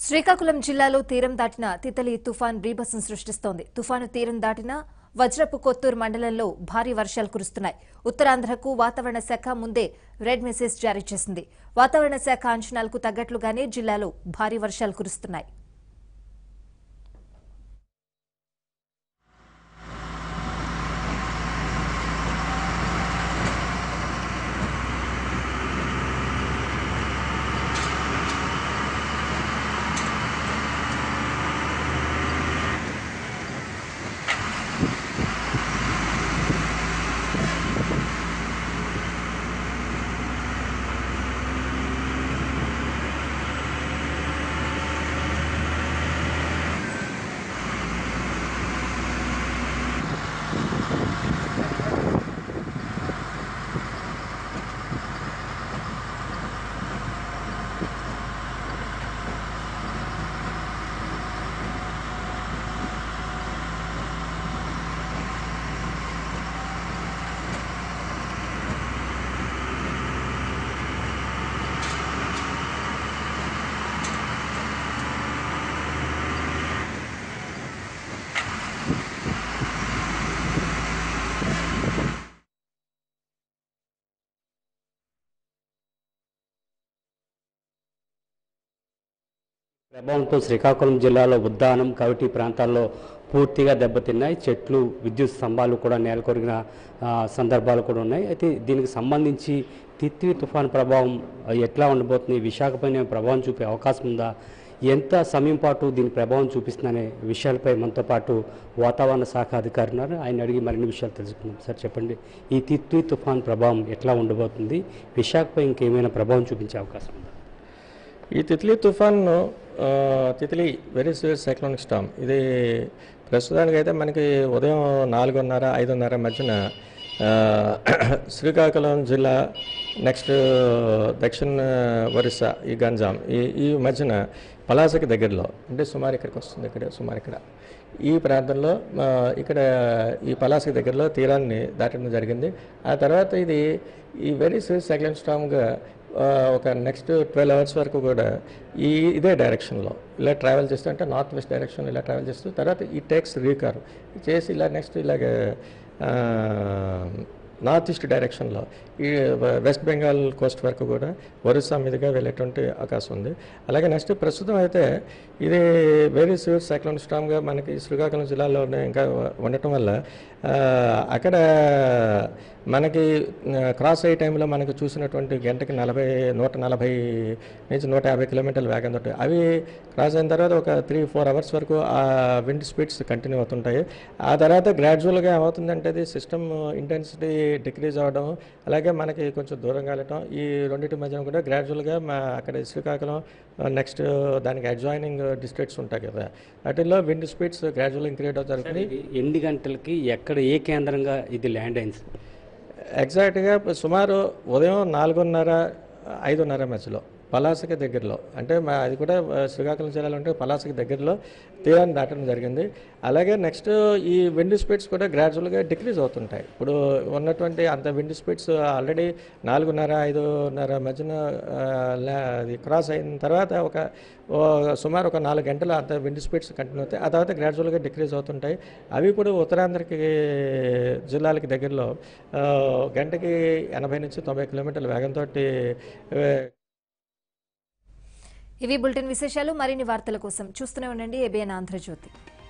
శ్రీకాకుళం జిల్లాలో తీరం దాటిన తితలి తుఫాన్ బీభత్సం సృష్టిస్తోంది తుఫాను తీరం దాటిన వజ్రపు కొత్తూరు మండలంలో భారీ వర్షాలు కురుస్తున్నాయి ఉత్తరాంధ్రకు వాతావరణ శాఖ ముందే రెడ్ మెసేజ్ జారీ చేసింది వాతావరణ శాఖ అంచనాలకు తగ్గట్లుగానే జిల్లాలో భారీ వర్షాలు కురుస్తున్నాయి ప్రభావంతో శ్రీకాకుళం జిల్లాలో ఉద్దానం కవిటి ప్రాంతాల్లో పూర్తిగా దెబ్బతిన్నాయి చెట్లు విద్యుత్ స్తంభాలు కూడా నేలకొరిగిన ఆ, సందర్భాలు కూడా ఉన్నాయి అయితే దీనికి సంబంధించి తిత్లీ తుఫాన్ ప్రభావం ఆ, ఎట్లా ఉండబోతుంది విశాఖపైన ప్రభావం చూపే అవకాశం ఉందా ఎంత సమయం పాటు దీని ప్రభావం చూపిస్తుందనే విషయాలపై మనతో పాటు వాతావరణ శాఖ అధికారి ఉన్నారు ఆయన అడిగి మరిన్ని విషయాలు తెలుసుకుందాం సార్ చెప్పండి ఈ తిత్లీ తుఫాన్ ప్రభావం ఎట్లా ఉండబోతుంది విశాఖపై ఇంకేమైనా ప్రభావం చూపించే అవకాశం ఉందా ఈ తిత్లీ తుఫాను ఆ, Titli very severe cyclonic storm ఇది ప్రస్తుతానికి అయితే మనకి ఉదయం నాలుగున్నర ఐదున్నర మధ్యన ఆ, శ్రీకాకుళం జిల్లా నెక్స్ట్ దక్షిణ ఒరిస్సా ఈ గంజాం ఈ ఈ మధ్యన పలాసకి దగ్గరలో అంటే సుమారు ఇక్కడికి వస్తుంది ఇక్కడ సుమారు ఇక్కడ ఈ ప్రాంతంలో ఆ, ఇక్కడ ఈ పలాసకి దగ్గరలో తీరాన్ని దాటడం జరిగింది ఆ తర్వాత ఇది ఈ వెరీ సివియర్ సైక్లోన్ స్టామ్గా ఆ, ఒక నెక్స్ట్ ట్వెల్వ్ అవర్స్ వరకు కూడా ఈ ఇదే డైరెక్షన్లో ఇలా ట్రావెల్ చేస్తూ అంటే నార్త్ వెస్ట్ డైరెక్షన్ ఇలా ట్రావెల్ చేస్తూ తర్వాత ఈ టేక్స్ రీకార్ చేసి ఇలా నెక్స్ట్ ఇలాగ నార్త్ ఈస్ట్ డైరెక్షన్లో ఈ వె- వెస్ట్ బెంగాల్ కోస్ట్ వరకు కూడా ఒరిస్సా మీదుగా వెళ్ళేటువంటి అవకాశం ఉంది అలాగే నెక్స్ట్ ప్రస్తుతం అయితే ఇది వెరీ సివియర్ సైక్లోన్ స్ట్రామ్గా మనకి శ్రీకాకుళం జిల్లాలోనే ఇంకా ఉండటం వల్ల ఆ, అక్కడ మనకి ఆ, క్రాస్ అయ్యే టైంలో మనకు చూసినటువంటి గంటకి నలభై నూట నలభై నుంచి నూట యాభై కిలోమీటర్ల వేగంతో ఉంటాయి. అవి క్రాస్ అయిన తర్వాత ఒక త్రీ ఫోర్ అవర్స్ వరకు ఆ విండ్ స్పీడ్స్ కంటిన్యూ అవుతుంటాయి ఆ తర్వాత గ్రాడ్యువల్గా ఏమవుతుందంటే అది సిస్టమ్ ఇంటెన్సిటీ డిక్రీజ్ అవ్వడం అలాగే మనకి కొంచెం దూరంగా వెళ్ళటం ఈ రెండింటి మధ్య కూడా గ్రాడ్యువల్గా మా అక్కడ శ్రీకాకుళం నెక్స్ట్ దానికి అడ్జాయినింగ్ డిస్ట్రిక్ట్స్ ఉంటాయి కదా వాటిల్లో విండ్ స్పీడ్స్ గ్రాడ్యువల్ ఇంక్రీజ్ అవుతారు ఇది ఎన్ని గంటలకి ఎక్కడ ఏ కేంద్రంగా ఇది ల్యాండ్ అయింది సార్? ఎగ్జాక్ట్గా సుమారు ఉదయం నాలుగున్నర ఐదున్నర మధ్యలో పలాసకి దగ్గరలో అంటే మా అది కూడా ఆ, శ్రీకాకుళం జిల్లాలో ఉంటే పలాసకి దగ్గరలో తీరాన్ని దాటడం జరిగింది అలాగే నెక్స్ట్ ఈ విండ్ స్పీడ్స్ కూడా గ్రాడ్యువల్గా డిక్రీజ్ అవుతుంటాయి ఇప్పుడు ఉన్నటువంటి అంత విండ్ స్పీడ్స్ ఆల్రెడీ నాలుగున్నర ఐదున్నర మధ్యన ఆ, లా- అది క్రాస్ అయిన తర్వాత ఒక ఓ సుమారు ఒక నాలుగు గంటలు అంత విండ్ స్పీడ్స్ కంటిన్యూ అవుతాయి ఆ తర్వాత గ్రాడ్యువల్గా డిక్రీజ్ అవుతుంటాయి అవి ఇప్పుడు ఉత్తరాంధ్రకి జిల్లాలకి దగ్గరలో ఆ, గంటకి ఎనభై నుంచి తొంభై కిలోమీటర్ల వేగంతో ఇవి బులెటిన్ విశేషాలు మరిన్ని వార్తల కోసం చూస్తూనే ఉండండి ఏబిఎన్ ఆంధ్రజ్యోతి